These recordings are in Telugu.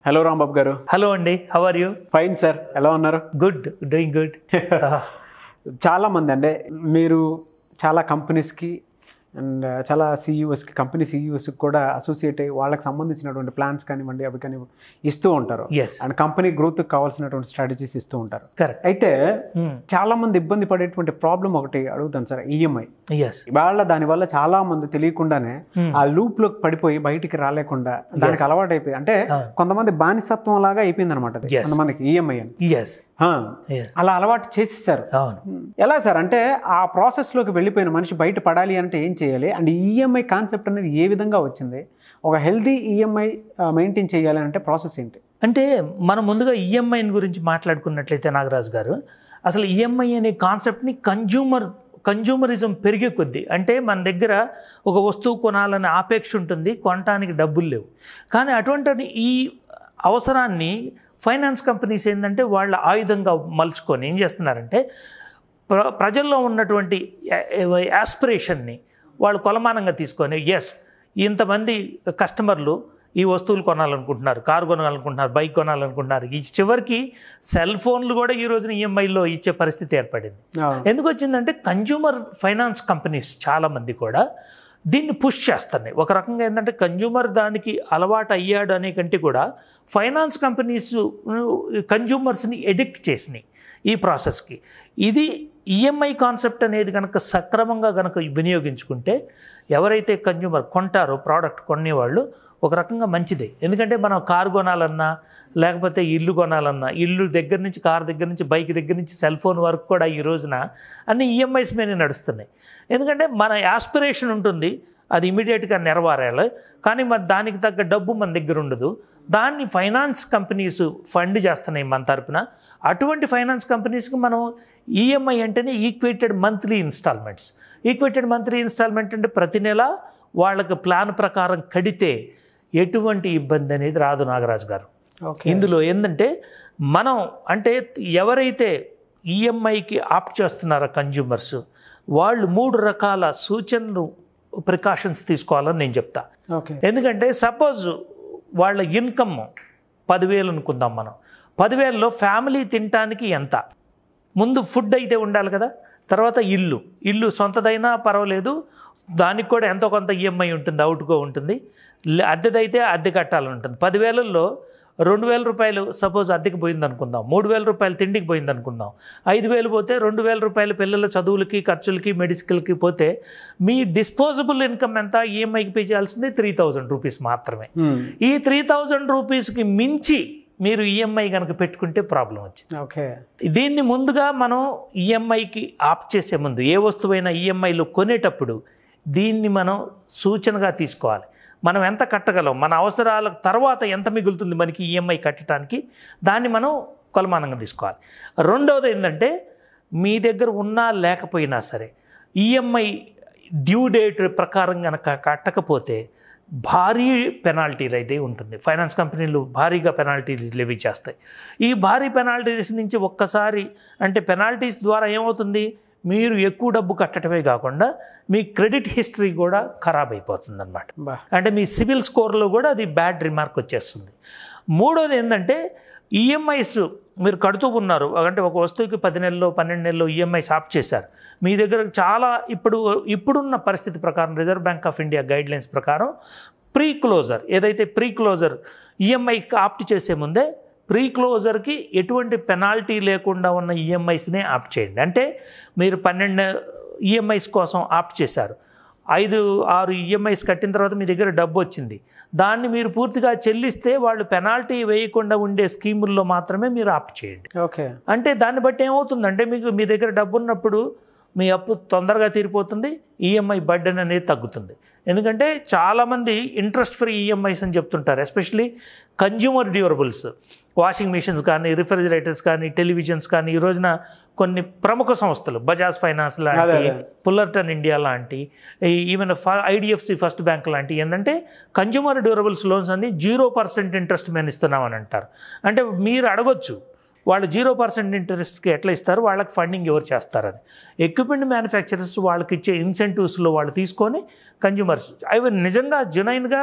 హలో రాంబాబు గారు హలో అండి how are you fine sir ఎలా ఉన్నారు గుడ్ డూయింగ్ గుడ్ చాలా మంది అంటే మీరు చాలా కంపెనీస్కి అండ్ చాలా సీఈఓస్కి కంపెనీ సీఈఓస్కి కూడా అసోసియేట్ అయ్యి వాళ్ళకి సంబంధించినటువంటి ప్లాన్స్ కానివ్వండి అవి కానివ్వండి ఇస్తూ ఉంటారు ఎస్ అండ్ కంపెనీ గ్రోత్కి కావాల్సినటువంటి స్ట్రాటజీస్ ఇస్తూ ఉంటారు కరెక్ట్ అయితే చాలా మంది ఇబ్బంది పడేటువంటి ప్రాబ్లం ఒకటి అడుగుతాను సార్ ఈఎంఐ ఎస్ ఇవాళ దానివల్ల చాలా మంది తెలియకుండానే ఆ లూప్ లోకి పడిపోయి బయటికి రాలేకుండా దానికి అలవాటు అయిపోయి అంటే కొంతమంది బానిసత్వం లాగా అయిపోయింది అనమాట Yes. కొంతమందికి ఈఎంఐ అని ఎస్ ఆ, ఎస్ అలా అలవాటు చేసేసారు అవును ఎలా సార్ అంటే ఆ ప్రాసెస్లోకి వెళ్ళిపోయిన మనిషి బయట పడాలి అంటే ఏం చేయాలి అండ్ ఈఎంఐ కాన్సెప్ట్ అనేది ఏ విధంగా వచ్చింది ఒక హెల్దీ ఈఎంఐ మెయింటైన్ చేయాలి అంటే ప్రాసెస్ ఏంటి అంటే మనం ముందుగా ఈఎంఐ గురించి మాట్లాడుకున్నట్లయితే నాగరాజు గారు అసలు ఈఎంఐ అనే కాన్సెప్ట్ని కన్జ్యూమర్ కన్జ్యూమరిజం పెరిగే కొద్దీ అంటే మన దగ్గర ఒక వస్తువు కొనాలనే ఆపేక్ష ఉంటుంది కొనటానికి డబ్బులు లేవు కానీ అటువంటి ఈ అవసరాన్ని ఫైనాన్స్ కంపెనీస్ ఏంటంటే వాళ్ళ ఆయుధంగా మలుచుకొని ఏం చేస్తున్నారంటే ప్ర ప్రజల్లో ఉన్నటువంటి యాస్పిరేషన్ని వాళ్ళు కొలమానంగా తీసుకొని ఎస్ ఇంతమంది కస్టమర్లు ఈ వస్తువులు కొనాలనుకుంటున్నారు కారు కొనాలనుకుంటున్నారు బైక్ కొనాలనుకుంటున్నారు ఈ చివరికి సెల్ ఫోన్లు కూడా ఈ రోజున ఈఎంఐలో ఇచ్చే పరిస్థితి ఏర్పడింది ఎందుకు వచ్చిందంటే కన్జ్యూమర్ ఫైనాన్స్ కంపెనీస్ చాలామంది కూడా దీన్ని పుష్ చేస్తున్నాయి ఒక రకంగా ఏంటంటే కన్జ్యూమర్ దానికి అలవాటు అయ్యాడు అనే కంటే కూడా ఫైనాన్స్ కంపెనీస్ కన్జ్యూమర్స్ని ఎడిక్ట్ చేసినాయి ఈ ప్రాసెస్కి ఇది ఈఎంఐ కాన్సెప్ట్ అనేది కనుక సక్రమంగా కనుక వినియోగించుకుంటే ఎవరైతే కన్జ్యూమర్ కొంటారో ప్రోడక్ట్ కొనేవాళ్ళు ఒక రకంగా మంచిదే ఎందుకంటే మనం కారు కొనాలన్నా లేకపోతే ఇల్లు కొనాలన్నా ఇల్లు దగ్గర నుంచి కారు దగ్గర నుంచి బైక్ దగ్గర నుంచి సెల్ ఫోన్ వరకు కూడా ఈ రోజున అన్ని ఈఎంఐస్ మీద నడుస్తున్నాయి ఎందుకంటే మన యాస్పిరేషన్ ఉంటుంది అది ఇమీడియట్గా నెరవేరాలి కానీ మరి దానికి తగ్గ డబ్బు మన దగ్గర ఉండదు దాన్ని ఫైనాన్స్ కంపెనీస్ ఫండ్ చేస్తున్నాయి మన తరపున అటువంటి ఫైనాన్స్ కంపెనీస్కి మనం ఈఎంఐ అంటేనే equated monthly installments equated monthly installment అంటే ప్రతి నెల వాళ్ళకి ప్లాన్ ప్రకారం కడితే ఎటువంటి ఇబ్బంది అనేది రాదు నాగరాజు గారు ఓకే ఇందులో ఏంటంటే మనం అంటే ఎవరైతే ఈఎంఐకి ఆప్ట్ చేస్తున్నారో కన్జ్యూమర్స్ వాళ్ళు మూడు రకాల సూచనలు ప్రికాషన్స్ తీసుకోవాలని నేను చెప్తా ఓకే ఎందుకంటే సపోజ్ వాళ్ళ ఇన్కమ్ పదివేలు అనుకుందాం మనం పదివేలలో ఫ్యామిలీ తినటానికి ఎంత ముందు ఫుడ్ అయితే ఉండాలి కదా తర్వాత ఇల్లు ఇల్లు సొంతదైనా పర్వాలేదు దానికి కూడా ఎంతో కొంత ఈఎంఐ ఉంటుంది అవుట్గో ఉంటుంది లే- అద్దెదైతే అద్దె కట్టాలని ఉంటుంది పదివేలలో రెండు వేల రూపాయలు సపోజ్ అద్దెకి పోయింది అనుకుందాం మూడు వేల రూపాయలు తిండికి పోయింది అనుకుందాం ఐదు వేలు పోతే రెండు వేల రూపాయలు పిల్లల చదువులకి ఖర్చులకి మెడిసికల్కి పోతే మీ డిస్పోజబుల్ ఇన్కమ్ ఎంత ఈఎంఐకి పే చేయాల్సింది త్రీ థౌజండ్ రూపీస్ మాత్రమే ఈ త్రీ థౌజండ్ రూపీస్కి మించి మీరు ఈఎంఐ కనుక పెట్టుకుంటే ప్రాబ్లం వచ్చింది ఓకే దీన్ని ముందుగా మనం ఈఎంఐకి ఆప్ చేసే ముందు ఏ వస్తువైనా ఈఎంఐలో కొనేటప్పుడు దీన్ని మనం సూచనగా తీసుకోవాలి మనం ఎంత కట్టగలం మన అవసరాల తర్వాత ఎంత మిగులుతుంది మనకి ఈఎంఐ కట్టడానికి దాన్ని మనం కొలమానంగా తీసుకోవాలి రెండవది ఏంటంటే మీ దగ్గర ఉన్నా లేకపోయినా సరే ఈఎంఐ డ్యూ డేట్ ప్రకారం కనుక కట్టకపోతే భారీ పెనాల్టీలు అయితే ఉంటుంది ఫైనాన్స్ కంపెనీలు భారీగా పెనాల్టీలు లెవీ చేస్తాయి ఈ భారీ పెనాల్టీస్ నుంచి ఒక్కసారి అంటే పెనాల్టీస్ ద్వారా ఏమవుతుంది మీరు ఎక్కువ డబ్బు కట్టడమే కాకుండా మీ క్రెడిట్ హిస్టరీ కూడా ఖరాబ్ అయిపోతుంది అనమాట బా అంటే మీ సివిల్ స్కోర్లో కూడా అది బ్యాడ్ రిమార్క్ వచ్చేస్తుంది మూడోది ఏంటంటే ఈఎంఐస్ మీరు కడుతూ ఉన్నారు అంటే ఒక వస్తువుకి పది నెలలు పన్నెండు నెలలు ఈఎంఐస్ ఆప్ చేశారు మీ దగ్గర చాలా ఇప్పుడు ఇప్పుడున్న పరిస్థితి ప్రకారం reserve bank of India guidelines ప్రకారం ప్రీ క్లోజర్ ఏదైతే ప్రీ క్లోజర్ ఈఎంఐకి ఆప్ట్ చేసే ముందే ప్రీ క్లోజర్కి ఎటువంటి పెనాల్టీ లేకుండా ఉన్న ఈఎంఐస్నే ఆప్ట్ చేయండి అంటే మీరు పన్నెండు ఈఎంఐస్ కోసం ఆప్ట్ చేశారు ఐదు ఆరు ఈఎంఐస్ కట్టిన తర్వాత మీ దగ్గర డబ్బు వచ్చింది దాన్ని మీరు పూర్తిగా చెల్లిస్తే వాళ్ళు పెనాల్టీ వేయకుండా ఉండే స్కీముల్లో మాత్రమే మీరు ఆప్ట్ చేయండి ఓకే అంటే దాన్ని బట్టి ఏమవుతుందంటే మీకు మీ దగ్గర డబ్బు ఉన్నప్పుడు మీ అప్పు తొందరగా తీరిపోతుంది ఈఎంఐ బర్డెన్ అనేది తగ్గుతుంది ఎందుకంటే చాలామంది ఇంట్రెస్ట్ ఫ్రీ ఈఎంఐస్ అని చెప్తుంటారు especially consumer durables washing machines కానీ రిఫ్రిజిరేటర్స్ కానీ టెలివిజన్స్ కానీ ఈ రోజున కొన్ని ప్రముఖ సంస్థలు బజాజ్ ఫైనాన్స్ లాంటి అదే. పుల్లర్టన్ ఇండియా లాంటి ఈవెన్ ఐడిఎఫ్సి ఫస్ట్ బ్యాంక్ లాంటి ఏంటంటే కన్జ్యూమర్ డ్యూరబుల్స్ లోన్స్ అన్ని జీరో పర్సెంట్ ఇంట్రెస్ట్ మేము ఇస్తున్నామని అంటారు అంటే మీరు అడగొచ్చు వాళ్ళు జీరో పర్సెంట్ ఇంట్రెస్ట్కి ఎట్లా ఇస్తారు వాళ్ళకి ఫండింగ్ ఎవరు చేస్తారని ఎక్విప్మెంట్ మ్యానుఫ్యాక్చరర్స్ వాళ్ళకి ఇచ్చే ఇన్సెంటివ్స్లో వాళ్ళు తీసుకొని కన్జ్యూమర్స్ అవి నిజంగా జునైన్గా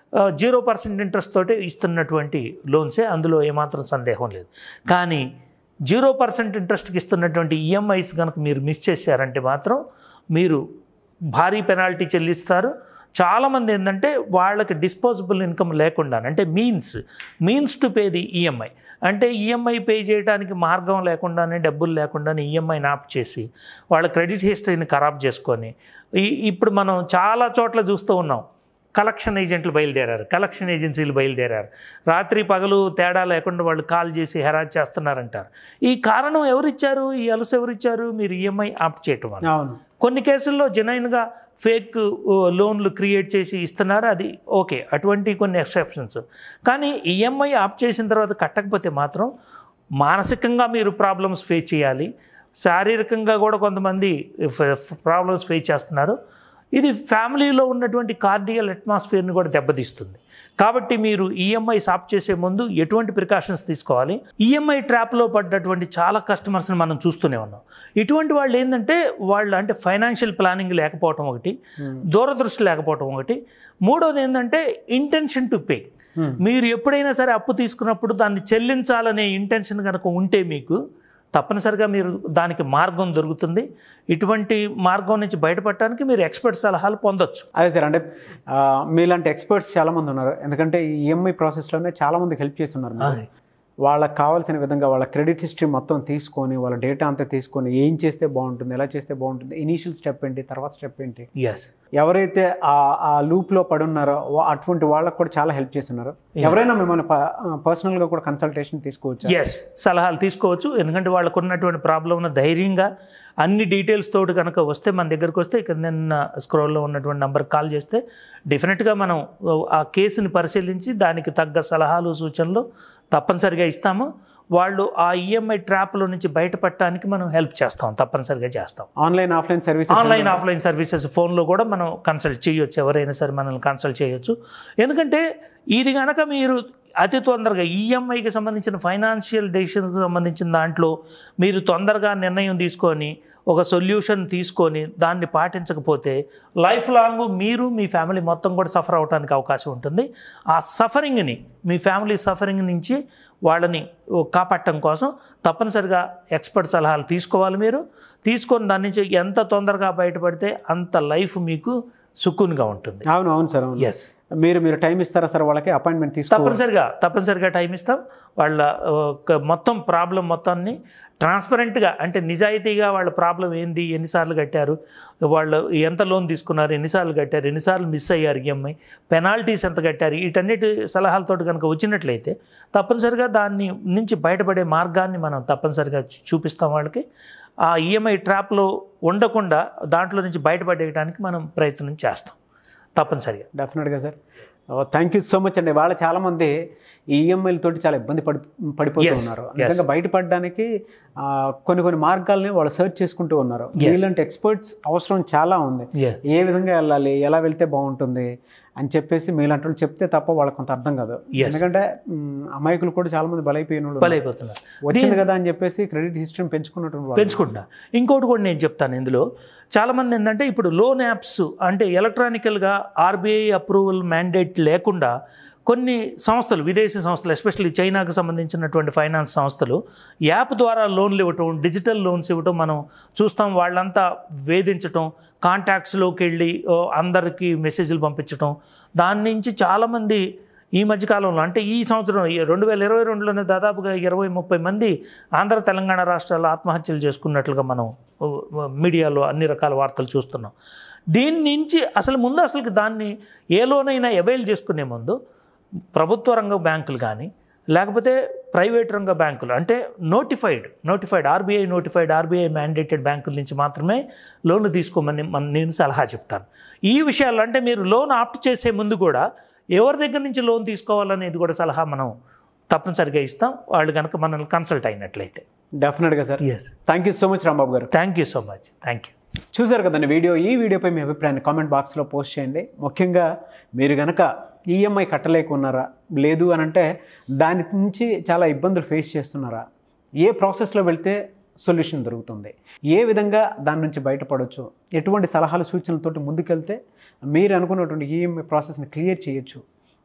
జీరో పర్సెంట్ ఇంట్రెస్ట్ తోటి ఇస్తున్నటువంటి లోన్సే అందులో ఏమాత్రం సందేహం లేదు కానీ జీరో పర్సెంట్ ఇంట్రెస్ట్కి ఇస్తున్నటువంటి ఈఎంఐస్ కనుక మీరు మిస్ చేశారంటే మాత్రం మీరు భారీ పెనాల్టీ చెల్లిస్తారు చాలామంది ఏంటంటే వాళ్ళకి డిస్పోజబుల్ ఇన్కమ్ లేకుండా అంటే means means to pay the EMI అంటే ఈఎంఐ పే చేయడానికి మార్గం లేకుండానే డబ్బులు లేకుండానే ఈఎంఐని ఆప్ చేసి వాళ్ళ క్రెడిట్ హిస్టరీని ఖరాబ్ చేసుకొని ఈ- ఇప్పుడు మనం చాలా చోట్ల చూస్తూ ఉన్నాం కలెక్షన్ ఏజెంట్లు బయలుదేరారు కలెక్షన్ ఏజెన్సీలు బయలుదేరారు రాత్రి పగలు తేడా లేకుండా వాళ్ళు కాల్ చేసి హెరాజ్ చేస్తున్నారంటారు ఈ కారణం ఎవరిచ్చారు ఈ అలసు ఎవరిచ్చారు మీరు ఈఎంఐ ఆప్ చేయటం వల్ల అవును కొన్ని కేసుల్లో జెన్యున్గా ఫేక్ లోన్లు క్రియేట్ చేసి ఇస్తున్నారు అది ఓకే అటువంటి కొన్ని ఎక్సెప్షన్స్ కానీ ఈఎంఐ ఆప్ చేసిన తర్వాత కట్టకపోతే మాత్రం మానసికంగా మీరు ప్రాబ్లమ్స్ ఫేస్ చేయాలి శారీరకంగా కూడా కొంతమంది ప్రాబ్లమ్స్ ఫేస్ చేస్తున్నారు ఇది ఫ్యామిలీలో ఉన్నటువంటి కార్డియల్ అట్మాస్ఫియర్ని కూడా దెబ్బతీస్తుంది కాబట్టి మీరు ఈఎంఐ సాప్ చేసే ముందు ఎటువంటి ప్రికాషన్స్ తీసుకోవాలి ఈఎంఐ ట్రాప్లో పడ్డటువంటి చాలా కస్టమర్స్ని మనం చూస్తూనే ఉన్నాం ఇటువంటి వాళ్ళు ఏంటంటే వాళ్ళు అంటే ఫైనాన్షియల్ ప్లానింగ్ లేకపోవటం ఒకటి దూరదృష్టి లేకపోవటం ఒకటి మూడోది ఏంటంటే ఇంటెన్షన్ టు పే Hmm. మీరు ఎప్పుడైనా సరే అప్పు తీసుకున్నప్పుడు దాన్ని చెల్లించాలనే ఇంటెన్షన్ కనుక ఉంటే మీకు తప్పనిసరిగా మీరు దానికి మార్గం దొరుకుతుంది ఇటువంటి మార్గం నుంచి బయటపడటానికి మీరు ఎక్స్పర్ట్ సలహాలు పొందొచ్చు అదే సార్ అంటే ఆ, మీలాంటి ఎక్స్పర్ట్స్ చాలా మంది ఉన్నారు ఎందుకంటే ఈ ఈఎంఐ ప్రాసెస్లోనే చాలా మందికి హెల్ప్ చేస్తున్నారు మీరు. అది. వాళ్ళకి కావాల్సిన విధంగా వాళ్ళ క్రెడిట్ హిస్టరీ మొత్తం తీసుకొని వాళ్ళ డేటా అంతా తీసుకొని ఏం చేస్తే బాగుంటుంది ఎలా చేస్తే బాగుంటుంది ఇనీషియల్ స్టెప్ ఏంటి తర్వాత స్టెప్ ఏంటి ఎస్ ఎవరైతే ఆ ఆ లూప్లో పడున్నారో వా- అటువంటి వాళ్ళకి కూడా చాలా హెల్ప్ చేస్తున్నారు ఎవరైనా మిమ్మల్ని పర్సనల్గా కూడా కన్సల్టేషన్ తీసుకోవచ్చు ఎస్ సలహాలు తీసుకోవచ్చు ఎందుకంటే వాళ్ళకు ఉన్నటువంటి ప్రాబ్లం ధైర్యంగా అన్ని డీటెయిల్స్ తోటి కనుక వస్తే మన దగ్గరకు వస్తే ఇక్కడ నిన్న స్క్రోల్లో ఉన్నటువంటి నెంబర్ కాల్ చేస్తే డెఫినెట్గా మనం ఆ కేసుని పరిశీలించి దానికి తగ్గ సలహాలు సూచనలు తప్పనిసరిగా ఇస్తాము వాళ్ళు ఆ ఈఎంఐ ట్రాప్లో నుంచి బయటపడటానికి మనం హెల్ప్ చేస్తాం తప్పనిసరిగా చేస్తాం online offline services online offline services ఫోన్లో కూడా మనం కన్సల్ట్ చేయొచ్చు ఎవరైనా సరే మనల్ని కన్సల్ట్ చేయొచ్చు ఎందుకంటే ఇది కనుక మీరు అతి తొందరగా ఈఎంఐకి సంబంధించిన ఫైనాన్షియల్ డెసిషన్కి సంబంధించిన దాంట్లో మీరు తొందరగా నిర్ణయం తీసుకొని ఒక సొల్యూషన్ తీసుకొని దాన్ని పాటించకపోతే లైఫ్ లాంగ్ మీరు మీ ఫ్యామిలీ మొత్తం కూడా సఫర్ అవడానికి అవకాశం ఉంటుంది ఆ సఫరింగ్ని మీ ఫ్యామిలీ సఫరింగ్ నుంచి వాళ్ళని కాపాడటం కోసం తప్పనిసరిగా ఎక్స్పర్ట్ సలహాలు తీసుకోవాలి మీరు తీసుకొని దాని నుంచి ఎంత తొందరగా బయటపడితే అంత లైఫ్ మీకు సుకూన్గా ఉంటుంది అవును అవును సార్ అవును ఎస్ మీరు మీరు టైం ఇస్తారా సార్ వాళ్ళకి అపాయింట్మెంట్ తీసుకో తప్పనిసరిగా తప్పనిసరిగా టైం ఇస్తాం వాళ్ళ ఆ, ఒక మొత్తం ప్రాబ్లం మొత్తాన్ని ట్రాన్స్పరెంట్గా అంటే నిజాయితీగా వాళ్ళ ప్రాబ్లం ఏంది ఎన్నిసార్లు కట్టారు వాళ్ళు ఎంత లోన్ తీసుకున్నారు ఎన్నిసార్లు కట్టారు ఎన్నిసార్లు మిస్ అయ్యారు ఈఎంఐ పెనాల్టీస్ ఎంత కట్టారు వీటన్నిటి సలహాలతో కనుక వచ్చినట్లయితే తప్పనిసరిగా దాన్ని నుంచి బయటపడే మార్గాన్ని మనం తప్పనిసరిగా చూ- చూపిస్తాం వాళ్ళకి ఆ ఈఎంఐ ట్రాప్లో ఉండకుండా దాంట్లో నుంచి బయటపడేయడానికి మనం ప్రయత్నం చేస్తాం తప్పనిసరిగా డెఫినెట్గా sir thank you so much అండి వాళ్ళ చాలా మంది ఈ ఈఎంఐల తోటి చాలా ఇబ్బంది పడి పడిపోతూ Yes, ఉన్నారు yes. నిజంగా బయటపడడానికి ఆ, కొన్ని కొన్ని మార్గాల్ని వాళ్ళు సెర్చ్ చేసుకుంటూ ఉన్నారు ఇలాంటి ఎక్స్పర్ట్స్ అవసరం చాలా ఉంది Yeah. ఏ విధంగా వెళ్ళాలి ఎలా వెళ్తే బాగుంటుంది అని చెప్పేసి మీలాంటి వాళ్ళు చెప్తే తప్ప వాళ్ళకి కొంత అర్థం కాదు Yes. ఎందుకంటే మ్, అమాయకులు కూడా చాలా మంది బలైపోయిన వాళ్ళు ఉన్నారు. బలైపోతున్నారు వచ్చింది కదా అని చెప్పేసి క్రెడిట్ హిస్టరీని పెంచుకున్నటువంటి వాళ్ళు పెంచుకుంటున్నా ఇంకోటి కూడా నేను చెప్తాను ఇందులో చాలామంది ఏంటంటే ఇప్పుడు లోన్ యాప్స్ అంటే ఎలక్ట్రానికల్గా ఆర్బీఐ అప్రూవల్ మ్యాండేట్ లేకుండా కొన్ని సంస్థలు విదేశీ సంస్థలు ఎస్పెషల్లీ చైనాకు సంబంధించినటువంటి ఫైనాన్స్ సంస్థలు యాప్ ద్వారా లోన్లు ఇవ్వటం డిజిటల్ లోన్స్ ఇవ్వటం మనం చూస్తాం వాళ్ళంతా వేధించటం కాంటాక్ట్స్లోకి వెళ్ళి ఓ, అందరికీ మెసేజ్లు పంపించటం దాని నుంచి చాలామంది ఈ మధ్యకాలంలో అంటే ఈ సంవత్సరం ఈ రెండు వేల ఇరవై రెండులోనే దాదాపుగా ఇరవై ముప్పై మంది ఆంధ్ర తెలంగాణ రాష్ట్రాల్లో ఆత్మహత్యలు చేసుకున్నట్లుగా మనం ఓ, ఓ, మీడియాలో అన్ని రకాల వార్తలు చూస్తున్నాం దీని నుంచి అసలు ముందు అసలు దాన్ని ఏ లోనైనా అవైల్ చేసుకునే ముందు ప్రభుత్వ రంగ బ్యాంకులు కానీ లేకపోతే ప్రైవేట్ రంగ బ్యాంకులు అంటే notified notified RBI notified RBI mandated బ్యాంకుల నుంచి మాత్రమే లోన్లు తీసుకోమని మన నేను సలహా చెప్తాను ఈ విషయాల్లో అంటే మీరు లోన్ ఆప్ట్ చేసే ముందు కూడా ఎవరి దగ్గర నుంచి లోన్ తీసుకోవాలనేది కూడా సలహా మనం తప్పనిసరిగా ఇస్తాం వాళ్ళు కనుక మనల్ని కన్సల్ట్ అయినట్లయితే డెఫినెట్గా sir yes thank you so much Rambabu garu thank you so much thank you చూసారు కదండి వీడియో ఈ వీడియోపై మీ అభిప్రాయాన్ని కామెంట్ బాక్స్లో పోస్ట్ చేయండి ముఖ్యంగా మీరు గనక ఈఎంఐ కట్టలేకున్నారా లేదు అని అంటే దాని నుంచి చాలా ఇబ్బందులు ఫేస్ చేస్తున్నారా ఏ ప్రాసెస్లో వెళ్తే సొల్యూషన్ దొరుకుతుంది ఏ విధంగా దాని నుంచి బయటపడవచ్చు ఎటువంటి సలహాలు సూచనలతోటి ముందుకెళ్తే మీరు అనుకున్నటువంటి ఈఎంఐ ప్రాసెస్ని క్లియర్ చేయొచ్చు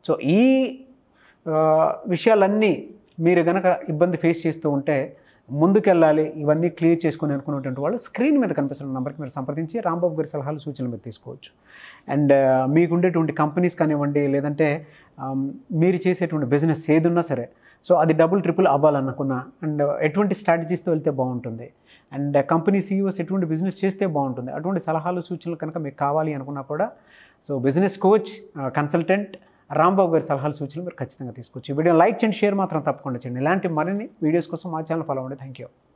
సో ఈ ఆ, విషయాలన్నీ మీరు గనక ఇబ్బంది ఫేస్ చేస్తూ ఉంటే ముందుకెళ్ళాలి ఇవన్నీ క్లియర్ చేసుకుని అనుకున్నటువంటి వాళ్ళు స్క్రీన్ మీద కనిపిస్తున్న నెంబర్కి మీరు సంప్రదించి రాంబాబు గారి సలహాలు సూచనలు మీరు తీసుకోవచ్చు అండ్ మీకు ఉండేటువంటి కంపెనీస్ కానివ్వండి లేదంటే ఆమ్, మీరు చేసేటువంటి బిజినెస్ ఏదున్నా సరే సో అది డబుల్ ట్రిపుల్ అవ్వాలనుకున్నా అండ్ ఎటువంటి స్ట్రాటజీస్తో వెళ్తే బాగుంటుంది అండ్ కంపెనీ సీఈఓస్ ఎటువంటి బిజినెస్ చేస్తే బాగుంటుంది అటువంటి సలహాలు సూచనలు కనుక మీకు కావాలి అనుకున్నా కూడా so business coach consultant Rambabu గారి సలహాలు సూచనలు మీరు ఖచ్చితంగా తీసుకోవచ్చు ఈ వీడియో లైక్ చేయండి షేర్ మాత్రం తప్పకుండా చేయండి ఇలాంటి మరిన్ని వీడియోస్ కోసం మా ఛానల్ ఫాలో అవ్వండి థ్యాంక్ యూ